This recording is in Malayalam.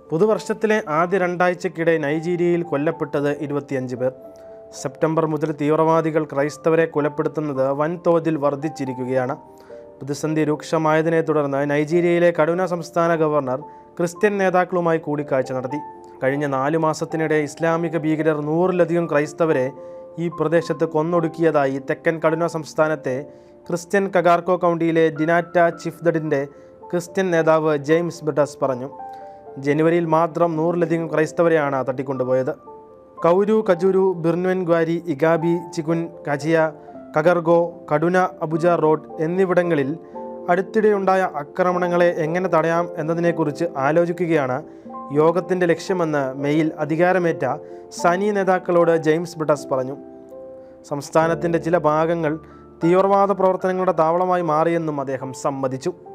പുതുവർഷത്തിലെ ആദ്യ രണ്ടാഴ്ചക്കിടെ നൈജീരിയയിൽ കൊല്ലപ്പെട്ടത് ഇരുപത്തിയഞ്ച് പേർ സെപ്റ്റംബർ മുതൽ തീവ്രവാദികൾ ക്രൈസ്തവരെ കൊലപ്പെടുത്തുന്നത് വൻതോതിൽ വർദ്ധിച്ചിരിക്കുകയാണ് പ്രതിസന്ധി രൂക്ഷമായതിനെ തുടർന്ന് നൈജീരിയയിലെ കടുന സംസ്ഥാന ഗവർണർ ക്രിസ്ത്യൻ നേതാക്കളുമായി കൂടിക്കാഴ്ച നടത്തി കഴിഞ്ഞ നാലു മാസത്തിനിടെ ഇസ്ലാമിക ഭീകരർ നൂറിലധികം ക്രൈസ്തവരെ ഈ പ്രദേശത്ത് കൊന്നൊടുക്കിയതായി തെക്കൻ കടുന സംസ്ഥാനത്തെ ക്രിസ്ത്യൻ കഗാർക്കോ കൗണ്ടിയിലെ ഡിനാറ്റ ചിഫ്ദഡിൻ്റെ ക്രിസ്ത്യൻ നേതാവ് ജെയിംസ് ബ്രിട്ടസ് പറഞ്ഞു ജനുവരിയിൽ മാത്രം നൂറിലധികം ക്രൈസ്തവരെയാണ് തട്ടിക്കൊണ്ടുപോയത് കൗരു കജുരു ബിർനുവൻ ഗ്വാരി ഇഗാബി ചികുൻ കജിയ കഗർഗോ കടുന അബുജ റോഡ് എന്നിവിടങ്ങളിൽ അടുത്തിടെയുണ്ടായ ആക്രമണങ്ങളെ എങ്ങനെ തടയാം എന്നതിനെക്കുറിച്ച് ആലോചിക്കുകയാണ് യോഗത്തിൻ്റെ ലക്ഷ്യമെന്ന് മെയിൽ അധികാരമേറ്റ സനി നേതാക്കളോട് ജെയിംസ് ബ്രിട്ടസ് പറഞ്ഞു സംസ്ഥാനത്തിൻ്റെ ചില ഭാഗങ്ങൾ തീവ്രവാദ പ്രവർത്തനങ്ങളുടെ താവളമായി മാറിയെന്നും അദ്ദേഹം സമ്മതിച്ചു